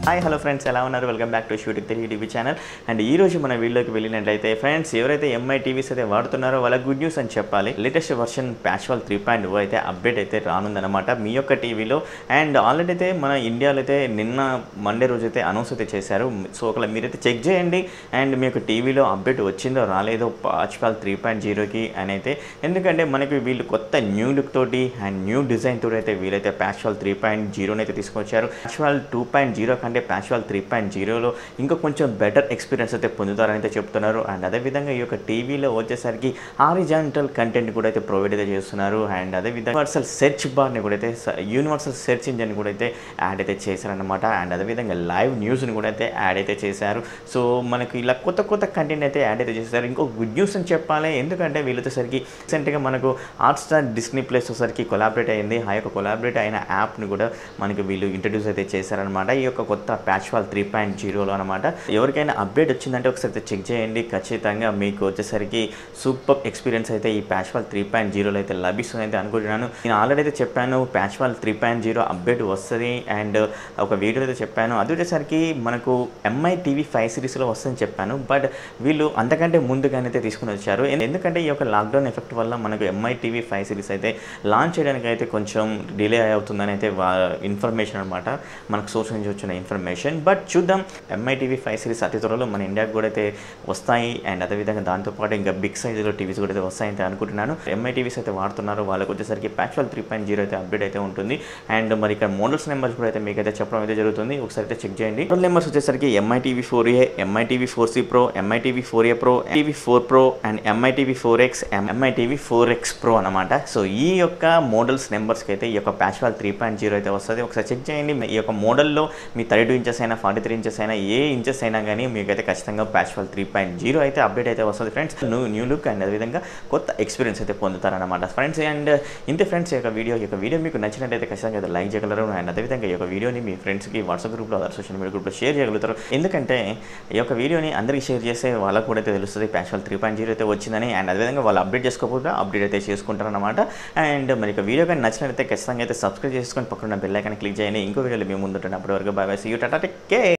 hi hello friends ఎలా ఉన్నారు welcome back to shooting Telugu TV channel and ఈ రోజు మన వీడియోకి వెళ్ళినట్లయితే ఫ్రెండ్స్ ఎవరైతే ఎంఐ టీవీస్ అయితే వాడుతున్నారో వాళ్ళ గుడ్ న్యూస్ అని చెప్పాలి latest version PatchWall three point o అయితే అప్డేట్ అయితే రానుందన్నమాట మీ యొక్క టీవీలో అండ్ ఆల్రెడీ అయితే మన ఇండియాలో అయితే నిన్న మండే రోజు అయితే అనౌన్స్ అయితే చేశారు సో ఒకవేళ మీరైతే చెక్ చేయండి అండ్ మీ యొక్క టీవీలో అప్డేట్ వచ్చిందో రాలేదో ప్యాచ్వాల్ త్రీ పాయింట్ జీరోకి అని అయితే ఎందుకంటే మనకి వీళ్ళు కొత్త న్యూ లుక్ తోటి అండ్ న్యూ డిజైన్ తోటి అయితే వీలైతే ప్యాచ్వాల్ త్రీ పాయింట్ జీరోని అయితే తీసుకొచ్చారు ప్యాచ్వాల్ టూ పాయింట్ జీరో కంటే ప్యాచ్వాల్ త్రీ పాయింట్ జీరోలో ఇంకా కొంచెం బెటర్ ఎక్స్పీరియన్స్ అయితే పొందుతారని అయితే చెప్తున్నారు అండ్ అదేవిధంగా ఈ యొక్క టీవీలో వచ్చేసరికి హారిజాంటల్ కంటెంట్ కూడా అయితే ప్రొవైడ్ అయితే చేస్తున్నారు అండ్ అదేవిధంగా యూనివర్సల్ సెర్చ్ బార్ని కూడా అయితే యూనివర్సల్ సెర్చ్ ఇంజన్ కూడా అయితే యాడ్ అయితే చేశారనమాట అండ్ అదేవిధంగా లైవ్ న్యూస్ని కూడా అయితే యాడ్ అయితే చేశారు సో మనకు ఇలా కొత్త కొత్త కంటెంట్ అయితే యాడ్ అయితే చేశారు ఇంకో గుడ్ న్యూస్ అని చెప్పాలి ఎందుకంటే వీళ్ళతోసరికి రీసెంట్గా మనకు హాట్ స్టార్ డిస్నీ ప్లేస్ వచ్చేసరికి కొలాబరేట్ అయింది ఆ యొక్క కొలాబరేట్ అయిన యాప్ని కూడా మనకి వీళ్ళు ఇంట్రడ్యూస్ అయితే చేశారనమాట ఈ యొక్క కొత్త ప్యాచ్ వాల్ త్రీ పాయింట్ జీరోలో అనమాట ఎవరికైనా అప్డేట్ వచ్చిందంటే ఒకసారి అయితే చెక్ చేయండి ఖచ్చితంగా మీకు వచ్చేసరికి సూపర్ ఎక్స్పీరియన్స్ అయితే ఈ ప్యాచ్ వాల్ త్రీ పాయింట్ జీరోలో అయితే లభిస్తుంది అయితే అనుకుంటున్నాను నేను ఆల్రెడీ అయితే చెప్పాను PatchWall three point zero update వస్తుంది అండ్ ఒక వీడియో అయితే చెప్పాను అది వచ్చేసరికి మనకు ఎంఐ టీవీ ఫైవ్ సిరీస్లో వస్తుందని చెప్పాను బట్ వీళ్ళు అంతకంటే ముందుగానే అయితే తీసుకుని వచ్చారు ఎందు- ఎందుకంటే ఈ యొక్క లాక్డౌన్ ఎఫెక్ట్ వల్ల మనకు ఎంఐ టీవీ ఫైవ్ సిరీస్ అయితే లాంచ్ చేయడానికి అయితే కొంచెం డిలే అవుతుందని అయితే ఇన్ఫర్మేషన్ అనమాట మనకు సోర్స్ నుంచి వచ్చిన ఇన్ఫర్మేషన్ బట్ చూద్దాం ఎంఐ టీవీ ఫైవ్ సిరీస్ అతి త్వరలో మన ఇండియాకి కూడా అయితే వస్తాయి అండ్ అదేవిధంగా దాంతోపాటు ఇంకా బిగ్ సైజులో టీవీస్ కూడా అయితే వస్తాయి అయితే అనుకుంటున్నాను ఎంఐ టీవీస్ అయితే వాడుతున్నారు వాళ్ళకి వచ్చేసరికి ప్యాచ్వల్ త్రీ పాయింట్ జీరో అయితే అప్డేట్ అయితే ఉంటుంది అండ్ మరి ఇక్కడ మోడల్స్ నెంబర్స్ కూడా అయితే మీకు అయితే చెప్పడం అయితే జరుగుతుంది ఒకసారి అయితే చెక్ చేయండి మోడల్ నెంబర్స్ వచ్చేసరికి MI TV four A MI TV four C pro MI TV four A pro TV four pro and MI TV four X MI TV four X pro అనమాట సో ఈ యొక్క models నెంబర్స్కి అయితే ఈ యొక్క PatchWall three point zero అయితే వస్తుంది ఒకసారి చెక్ చేయండి ఈ యొక్క మోడల్లో మీ థర్టీ టూ ఇంచెస్ అయినా ఫార్టీ త్రీ ఇంచెస్ అయినా ఏ ఇంచెస్ అయినా కానీ మీకు అయితే ఖచ్చితంగా ప్యాచ్వాల్ త్రీ పాయింట్ జీరో అయితే అప్డేట్ అయితే వస్తుంది friends new new look and అదేవిధంగా కొత్త ఎక్స్పీరియన్స్ అయితే పొందుతారనమాట ఫ్రెండ్స్ అండ్ ఇంతే ఫ్రెండ్స్ ఈ యొక్క వీడియో ఈ యొక్క వీడియో మీకు నచ్చినట్టయితే ఖచ్చితంగా అయితే లైక్ చేయగలరు అండ్ అదేవిధంగా ఈ యొక్క వీడియోని మీ ఫ్రెండ్స్కి వాట్సాప్ గ్రూప్లో అదర్ సోషల్ మీడియా గ్రూప్లో షేర్ చేయగలుగుతారు ఎందుకంటే ఈ యొక్క వీడియోని అందరికీ షేర్ చేస్తే వాళ్ళకు కూడా అయితే తెలుస్తుంది ప్యాచ్వాల్ త్రీ పాయింట్ జీరో అయితే వచ్చిందని అండ్ అదేవిధంగా వాళ్ళు అప్డేట్ చేసుకోకుండా అప్డేట్ అయితే చేసుకుంటారనమాట అండ్ మరి ఇక వీడియో కానీ నచ్చినట్లయితే ఖచ్చితంగా అయితే సబ్స్క్రైబ్ చేసుకొని పక్కన బెల్ ఐకాన్ క్లిక్ చేయండి ఇంకో వీడియోలో మేము ముందుంటున్నప్పటి వరకు bye bye see you tata take care